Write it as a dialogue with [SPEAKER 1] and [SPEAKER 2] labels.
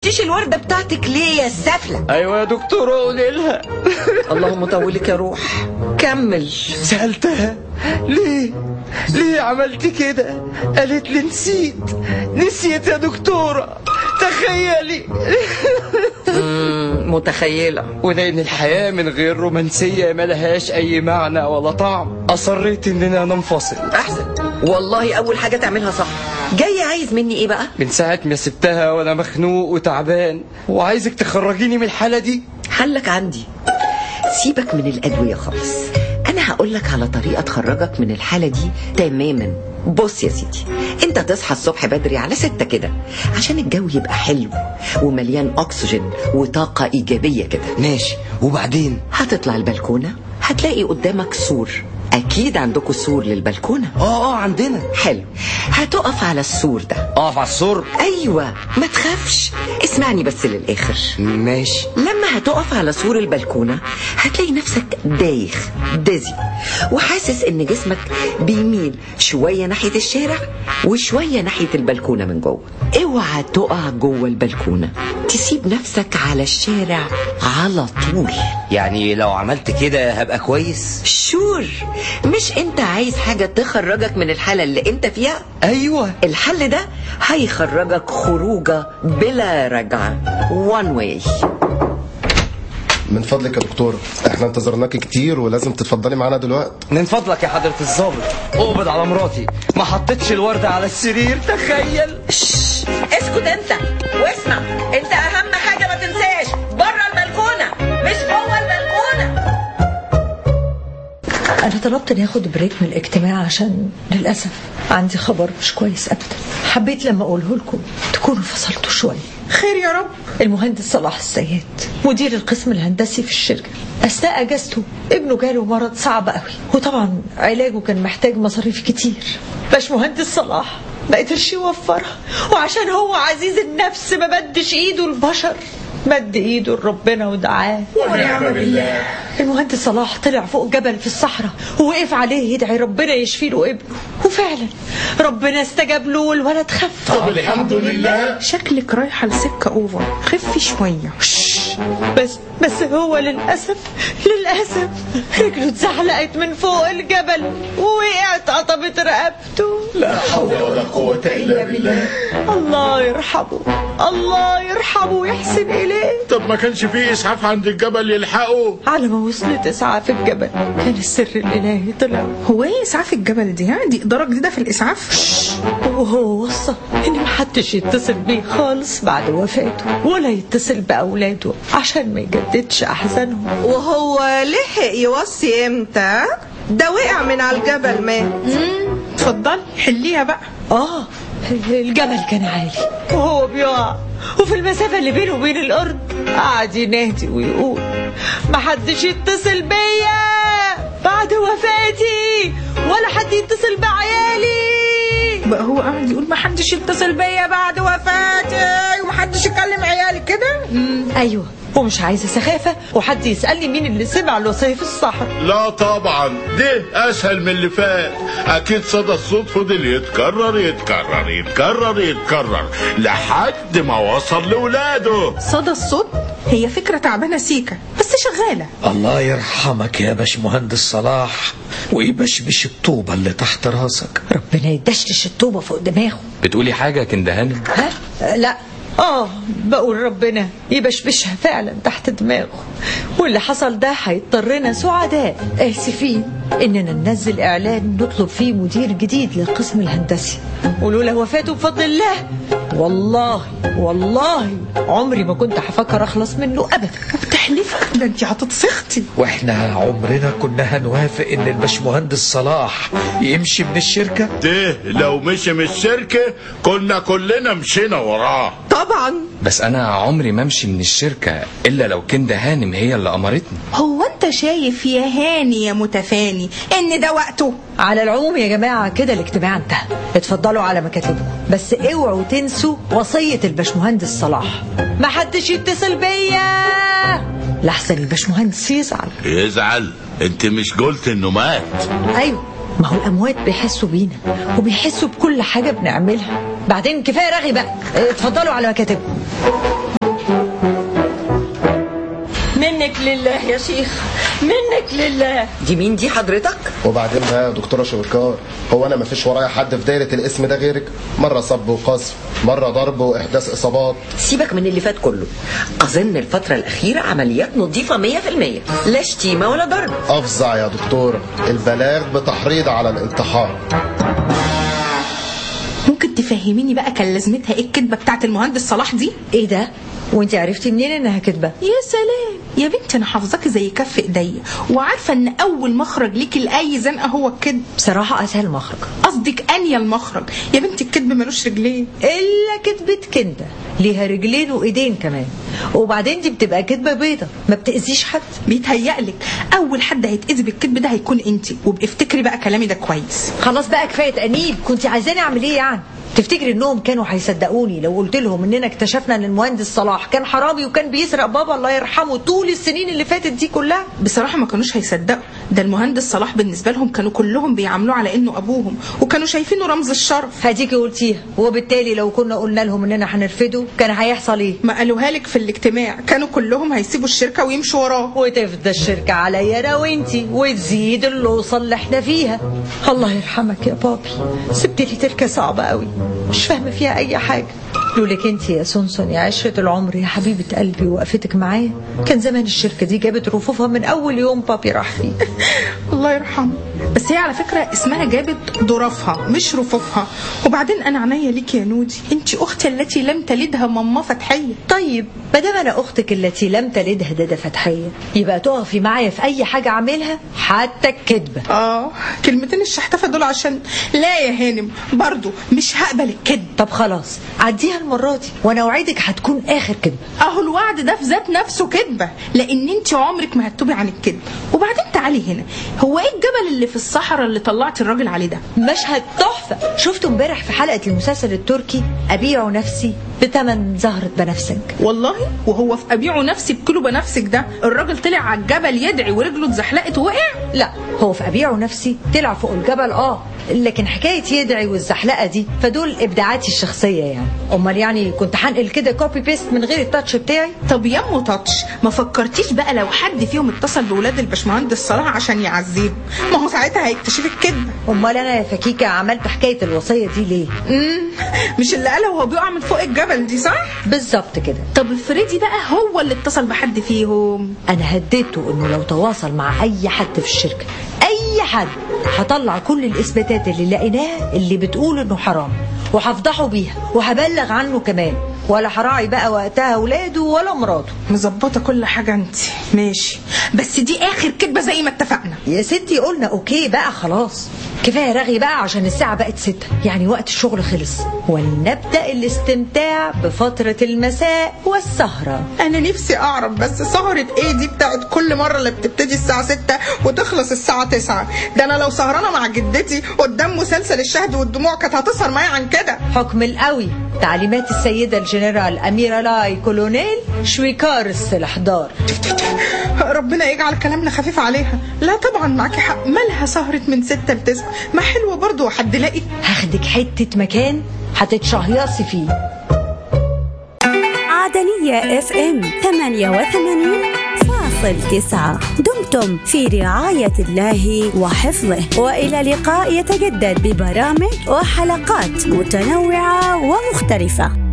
[SPEAKER 1] سبتيش الوردة بتاعتك ليه يا سفلة
[SPEAKER 2] ايوه يا دكتورة قولي لها
[SPEAKER 1] اللهم طولك يا روح كمل
[SPEAKER 2] سألتها ليه ليه عملت كده قالت لي نسيت نسيت يا دكتورة تخيلي
[SPEAKER 1] مم، متخيلة
[SPEAKER 2] ولأن الحياة من غير رومانسية ملهاش أي معنى ولا طعم أصريت إننا ننفصل
[SPEAKER 1] احسن والله اول حاجة تعملها صح جاي عايز مني ايه بقى
[SPEAKER 2] من ساعة ما سبتها وأنا مخنوق وتعبان وعايزك تخرجيني من الحالة دي
[SPEAKER 1] حلك عندي سيبك من الأدوية خالص أنا هقولك على طريقة تخرجك من الحالة دي تماما بص يا سيدي انت تصحى الصبح بدري على ستة كده عشان الجو يبقى حلو ومليان أكسجين وطاقة إيجابية كده
[SPEAKER 2] ماشي وبعدين
[SPEAKER 1] هتطلع البلكونة هتلاقي قدامك سور أكيد عندكم سور للبلكونة
[SPEAKER 2] اه اه عندنا
[SPEAKER 1] حلو هتقف على السور ده
[SPEAKER 2] اقف على السور
[SPEAKER 1] أيوة ما تخافش اسمعني بس للآخر
[SPEAKER 2] ماشي
[SPEAKER 1] لما هتقف على سور البلكونة هتلاقي نفسك دايخ دازي وحاسس ان جسمك بيميل شوية ناحية الشارع وشوية ناحية البلكونة من جوه اوعى تقع جوه البلكونة تسيب نفسك على الشارع على طول
[SPEAKER 2] يعني لو عملت كده هبقى كويس
[SPEAKER 1] شور مش انت عايز حاجة تخرجك من الحالة اللي انت فيها
[SPEAKER 2] ايوه
[SPEAKER 1] الحل ده هيخرجك خروجة بلا رجعة one way
[SPEAKER 3] من فضلك يا دكتور احنا انتظرناك كتير ولازم تتفضلي معانا دلوقتي
[SPEAKER 2] من فضلك يا حضرة الضابط اقبض على مراتي ما حطيتش الوردة على السرير تخيل
[SPEAKER 1] شش، اسكت انت واسمع انت اهم حاجه ما تنساش بره البلكونه مش جوه البلكونه
[SPEAKER 4] أنا طلبت ناخد بريك من الاجتماع عشان للأسف عندي خبر مش كويس أبدا حبيت لما أقوله لكم تكونوا فصلتوا شوية
[SPEAKER 5] خير يا رب
[SPEAKER 4] المهندس صلاح السيد مدير القسم الهندسي في الشركة أثناء أجازته ابنه جاله مرض صعب قوي وطبعا علاجه كان محتاج مصاريف كتير باش مهندس صلاح ما قدرش يوفرها وعشان هو عزيز النفس ما مدش ايده البشر مد ايده لربنا ودعاه
[SPEAKER 5] ونعم بالله
[SPEAKER 4] المهندس صلاح طلع فوق جبل في الصحراء ووقف عليه يدعي ربنا يشفي له ابنه وفعلا ربنا استجاب له والولد خف
[SPEAKER 5] طب الحمد لله
[SPEAKER 6] شكلك رايحة لسكة اوفر خفي شوية
[SPEAKER 4] بس بس هو للأسف للأسف رجله اتزحلقت من فوق الجبل ووقعت قطمت رقبته
[SPEAKER 5] لا حول ولا قوة إلا بالله
[SPEAKER 4] الله يرحمه الله يرحمه ويحسن إليه
[SPEAKER 7] طب ما كانش فيه اسعاف عند الجبل يلحقه
[SPEAKER 4] على ما وصلت إسعاف الجبل كان السر الإلهي طلع
[SPEAKER 6] هو ايه اسعاف الجبل دي ها دي اداره جديده في الاسعاف
[SPEAKER 4] وهو وصى ان محدش يتصل بيه خالص بعد وفاته ولا يتصل باولاده عشان ما يجددش احزانهم
[SPEAKER 8] وهو لحق يوصي امتى ده وقع من على الجبل مات
[SPEAKER 6] اتفضلي حليها بقى
[SPEAKER 4] اه الجبل كان عالي وهو بيقع وفي المسافة اللي بينه وبين الأرض قعد ينادي ويقول محدش يتصل بيا بعد وفاتي ولا حد يتصل بعيالي
[SPEAKER 6] بقى هو قاعد يقول ما حدش يتصل بيا بعد وفاتي ومحدش يكلم عيالي كده
[SPEAKER 4] أيوة ومش عايزة سخافة وحد يسألني مين اللي سمع الوصية في الصحراء
[SPEAKER 7] لا طبعا ده اسهل من اللي فات اكيد صدى الصوت فضل يتكرر يتكرر يتكرر يتكرر لحد ما وصل لولاده
[SPEAKER 6] صدى الصوت هي فكرة تعبانة سيكا بس شغالة
[SPEAKER 9] الله يرحمك يا باش مهندس صلاح ويبشبش الطوبة اللي تحت راسك
[SPEAKER 4] ربنا يدشتش الطوبة فوق دماغه
[SPEAKER 10] بتقولي حاجة يا كندهان
[SPEAKER 4] ها؟ أه، لا اه بقول ربنا يبشبشها فعلا تحت دماغه واللي حصل ده هيضطرنا سعداء اسفين اننا ننزل اعلان نطلب فيه مدير جديد للقسم الهندسي ولولا وفاته بفضل الله والله والله عمري ما كنت هفكر اخلص منه ابدا
[SPEAKER 6] بتحلفي ده انت هتتسخطي
[SPEAKER 9] واحنا عمرنا كنا هنوافق ان الباشمهندس صلاح يمشي من الشركة
[SPEAKER 7] ده لو مشي من الشركة كنا كلنا مشينا وراه
[SPEAKER 8] طبعا
[SPEAKER 10] بس أنا عمري ما أمشي من الشركة إلا لو كندا هانم هي اللي أمرتني
[SPEAKER 5] هو انت شايف يا هاني يا متفاني ان ده وقته
[SPEAKER 4] على العموم يا جماعة كده الاجتماع انتهى اتفضلوا على مكاتبكم بس اوعوا تنسوا وصية الباشمهندس صلاح ما حدش يتصل بيا لحسن الباشمهندس يزعل
[SPEAKER 7] يزعل انت مش قلت انه مات
[SPEAKER 4] ايوه ما هو الاموات بيحسوا بينا وبيحسوا بكل حاجة بنعملها بعدين كفاية رغي بقى اتفضلوا على مكاتبكم لله يا شيخ منك لله
[SPEAKER 1] دي مين دي حضرتك
[SPEAKER 3] وبعدين بقى يا دكتوره شويكار هو انا ما فيش ورايا حد في دايره الاسم ده غيرك مره صب وقذف مره ضرب واحداث اصابات
[SPEAKER 1] سيبك من اللي فات كله اظن الفتره الاخيره عمليات نظيفه 100% لا شتيمه ولا ضرب
[SPEAKER 3] افظع يا دكتوره البلاغ بتحريض على الانتحار
[SPEAKER 5] ممكن تفهميني بقى كان لازمتها ايه الكدبه بتاعت المهندس صلاح دي
[SPEAKER 4] ايه ده وانت عرفتي منين انها كدبه
[SPEAKER 5] يا سلام يا بنتي انا حافظاكي زي كف ايديا وعارفه ان اول مخرج ليكي لاي زنقه هو الكذب
[SPEAKER 4] بصراحه اسهل مخرج
[SPEAKER 5] قصدك انيا المخرج يا بنتي الكذب ملوش رجلين
[SPEAKER 4] الا كدبه كنده ليها رجلين وايدين كمان وبعدين دي بتبقى كدبه بيضه ما بتاذيش حد
[SPEAKER 5] بيتهيألك اول حد هيتاذي بالكذب ده هيكون انت وابقي افتكري بقى كلامي ده كويس
[SPEAKER 4] خلاص بقى كفايه تانيب كنت عايزاني اعمل ايه يعني تفتكري انهم كانوا هيصدقوني لو قلت لهم اننا اكتشفنا ان المهندس صلاح كان حرامي وكان بيسرق بابا الله يرحمه طول السنين اللي فاتت دي كلها
[SPEAKER 5] بصراحه ما كانوش هيصدقوا ده المهندس صلاح بالنسبه لهم كانوا كلهم بيعاملوه على انه ابوهم وكانوا شايفينه رمز الشرف
[SPEAKER 4] هديكي قلتيها وبالتالي لو كنا قلنا لهم اننا هنرفضه كان هيحصل ايه
[SPEAKER 5] ما قالوها لك في الاجتماع كانوا كلهم هيسيبوا الشركه ويمشوا وراه
[SPEAKER 4] وتفضى الشركه عليا انا وانتي وتزيد اللوصه اللي احنا فيها الله يرحمك يا بابي سبت لي تركه صعبه قوي مش فاهمه فيها اي حاجه لولاك انت يا سونسون يا عشرة العمر يا حبيبة قلبي وقفتك معايا كان زمان الشركة دي جابت رفوفها من أول يوم بابي راح فيه
[SPEAKER 5] الله يرحمه بس هي على فكرة اسمها جابت ظرافها مش رفوفها وبعدين أنا عينيا ليك يا نودي أنت أختي التي لم تلدها ماما فتحية
[SPEAKER 4] طيب ما دام أنا أختك التي لم تلدها دادا فتحية يبقى تقفي معايا في أي حاجة أعملها حتى الكذبة
[SPEAKER 5] آه كلمتين الشحتفة دول عشان لا يا هانم برضو مش هقبل الكذب
[SPEAKER 4] طب خلاص عديها المرة دي وأنا أوعدك هتكون آخر كذبة
[SPEAKER 5] أهو الوعد ده في ذات نفسه كذبة لأن أنت عمرك ما هتتوبي عن الكذب وبعدين تعالي هنا هو إيه الجبل اللي في الصحراء اللي طلعتي الراجل عليه ده
[SPEAKER 4] مشهد تحفة شفته امبارح في حلقة المسلسل التركي أبيع نفسي بثمن زهرة بنفسج
[SPEAKER 5] والله وهو في أبيعه نفسي بكيلو بنفسج ده الراجل طلع على الجبل يدعي ورجله اتزحلقت ووقع
[SPEAKER 4] لا هو في أبيعه نفسي طلع فوق الجبل اه لكن حكاية يدعي والزحلقة دي فدول إبداعاتي الشخصية يعني أمال يعني كنت هنقل كده كوبي بيست من غير التاتش بتاعي
[SPEAKER 5] طب يمو تاتش ما فكرتيش بقى لو حد فيهم اتصل بولاد الباشمهندس صلاح عشان يعذبه ما هو ساعتها هيكتشف الكذبه
[SPEAKER 4] امال انا يا فكيكه عملت حكايه الوصيه دي ليه
[SPEAKER 5] امم مش اللي قالها وهو بيقع من فوق الجبل دي صح
[SPEAKER 4] بالظبط كده
[SPEAKER 5] طب افرضي بقى هو اللي اتصل بحد فيهم
[SPEAKER 4] انا هديته انه لو تواصل مع اي حد في الشركه اي حد هطلع كل الاثباتات اللي لقيناها اللي بتقول انه حرام وهفضحه بيها وهبلغ عنه كمان ولا هراعي بقى وقتها اولاده ولا مراته
[SPEAKER 5] مظبطه كل حاجه انت ماشي بس دي اخر كدبه زي ما اتفقنا
[SPEAKER 4] يا ستي قلنا اوكي بقى خلاص كفايه رغي بقى عشان الساعه بقت ستة يعني وقت الشغل خلص ولنبدا الاستمتاع بفتره المساء والسهره
[SPEAKER 5] انا نفسي اعرف بس سهره ايه دي بتاعت كل مره اللي بتبتدي الساعه 6 وتخلص الساعه 9 ده انا لو سهرانه مع جدتي قدام مسلسل الشهد والدموع كانت هتسهر معايا عن كده
[SPEAKER 4] حكم القوي تعليمات السيده الجنرال اميره لاي كولونيل شويكار السلحدار
[SPEAKER 5] ربنا يجعل كلامنا خفيف عليها لا طبعا معاكي حق مالها سهرة من ستة لتسعة ما حلوة برضو وحد لاقي
[SPEAKER 4] هاخدك حتة مكان هتتشهيصي فيه
[SPEAKER 11] عدنية اف ام 88 فاصل تسعة دمتم في رعاية الله وحفظه وإلى لقاء يتجدد ببرامج وحلقات متنوعة ومختلفة